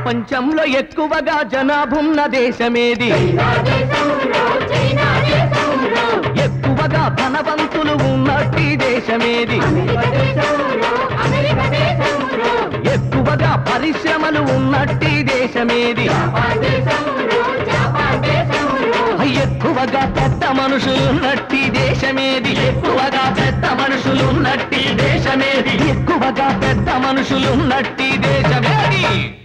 ప్రపంచంలో ఎక్కువగా జనాభున్న దేశమేది ఎక్కువగా ధనవంతులు ఉన్నట్టి దేశమేది ఎక్కువగా పరిశ్రమలు ఉన్నట్టి దేశమేది ఎక్కువగా పెద్ద మనుషులు ఉన్నట్టి దేశమేది ఎక్కువగా పెద్ద మనుషులు ఉన్నట్టి దేశమేది ఎక్కువగా పెద్ద మనుషులు ఉన్నట్టి దేశమేది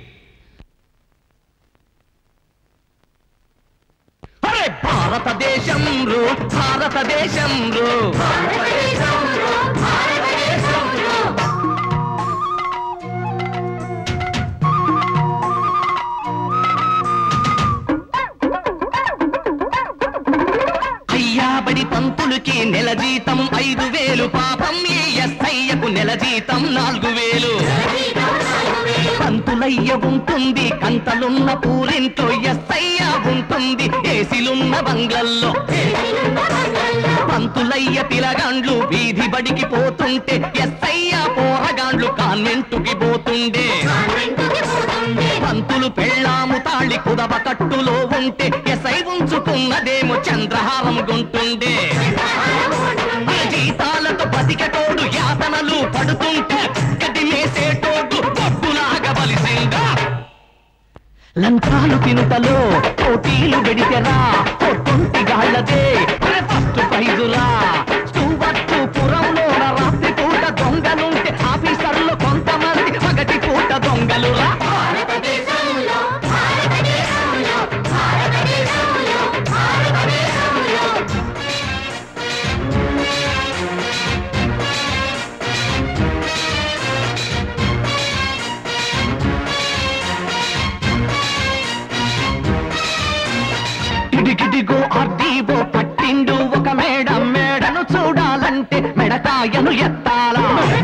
అరే భారతదేశం రో భారతదేశం రో అయ్యాబడి పంతులకి నెల జీతం ఐదు వేలు పాపం ఏ ఎస్ఐకు నెల జీతం నాలుగు వేలు పంతులయ్య ఉంటుంది కంతలున్న పూరింట్లో ఎస్ఐయ ఉంటుంది ఏసిలున్న బంగ్లల్లో పంతులయ్య పిలగాండ్లు వీధి బడికి పోతుంటే ఎస్ఐయ పోరగాండ్లు కాన్వెంటుకి పోతుండే పంతులు పెళ్ళాము తాళి కుదవ కట్టులో ఉంటే ఎసై ఉంచుకున్నదేమో చంద్రహారం గుంటుండే ఆ జీతాలతో బతికటోడు యాతనలు పడుతుంటే కదిలేసేటోడు పప్పులాగా బలిసిందా లంచాలు తినుటలో పోటీలు వెడితెరా పొట్టుంటి గాళ్ళదే ఫస్ట్ ప్రైజురా స్టూవర్టు పురంలో రాత్రి పూట దొంగలుంటే ఆఫీసర్లు కొంతమంది పగటి పూట దొంగలురా ఇడిగిడిగో అడ్డీవో పట్టిండు ఒక మేడ మేడను చూడాలంటే మెడకాయను ఎత్తాలా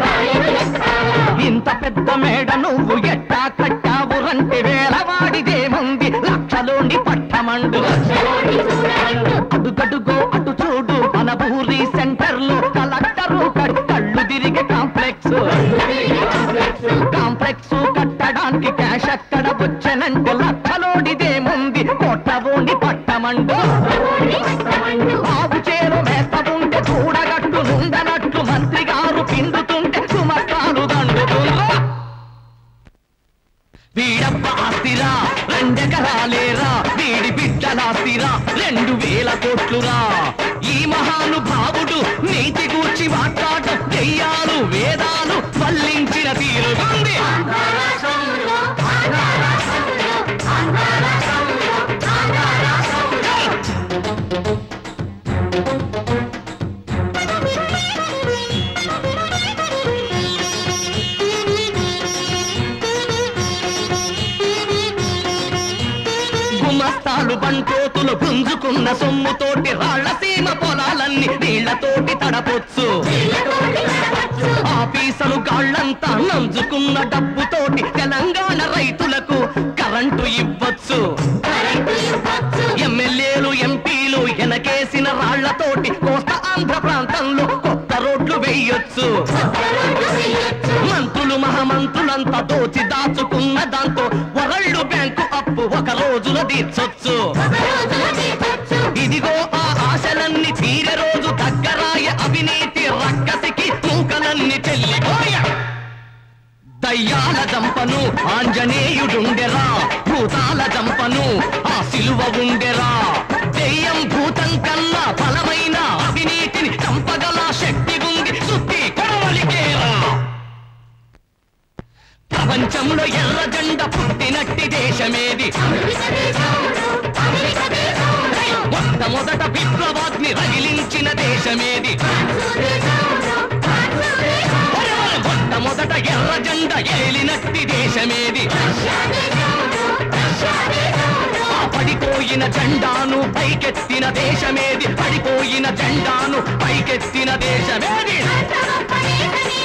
ఇంత పెద్ద మేడ నువ్వు ఎట్టా కట్టావురంటే వేలవాడిదేముంది లక్షలోని పట్టమండు అడుగడుగో అటు చూడు మన ఊరి సెంటర్ లో కలెక్టరు కట్- కళ్ళు తిరిగే కాంప్లెక్స్ కాంప్లెక్స్ కట్టడానికి క్యాష్ అక్కడ వచ్చనంటే లక్షలోడిదేముంది కొట్టబోండి పట్టమండు బాబు చేరు మేస్తవుంటే చూడగట్టు నుండనట్టు మంత్రి గారు పిండుతుంటే సుమకాలు దండుతుండ్రు వీడప్ప ఆస్తిరా రెండెకరాలేరా వీడి బిడ్డలాస్తిరా రెండు వేల కోట్లురా ఈ మహానుభావుడు నీతి గూర్చి మాట్లాడటం దెయ్యాలు వేదాలు వల్లించిన తీరుగుంది గుమస్తాలు బంటోతులు పుంజుకున్న సొమ్ముతోటి రాళ్ల సీమ పొలాలన్నీ నీళ్లతోటి తడపొచ్చు ఆఫీసలు గాళ్ళంతా నంజుకున్న డబ్బుతోటి తెలంగాణ రైతులకు కరెంటు ఇవ్వచ్చు ఎమ్మెల్యేలు ఎంపీలు ఎనకేసిన రాళ్లతోటి కోస్తా ఆంధ్ర ప్రాంతంలో కొత్త రోడ్లు వేయొచ్చు మంత్రులు మహామంత్రులంతా దోచి దాచుకున్న దాంతో వరల్డ్ బ్యాంకు అప్పు ఒక రోజుల తీర్చొచ్చు ఇదిగో ఆ ఆశలన్నీ తీరే రోజు దగ్గరాయ అవినీతి రక్కసికి మూకలన్నీ చెల్లిపోయ దయ్యాల జంపను ఆంజనేయుడుండెరా భూతాల జంపను ఆ సిలువ ఉండెరా దెయ్యం భూతం కన్నా బలమైన అవినీతిని చంపగల శక్తి ఉంది సుత్తి కొడవలికేరా ప్రపంచంలో ఎర్ర జెండ పుట్టినట్టి దేశమేది మొట్టమొదట విప్లవాగ్ని రగిలించిన దేశమేది మొట్టమొదట ఎర్ర జెండ ఏలినట్టి దేశమేది ఆ పడిపోయిన జెండాను పైకెత్తిన దేశమేది పడిపోయిన జెండాను పైకెత్తిన దేశమేది దేశమేది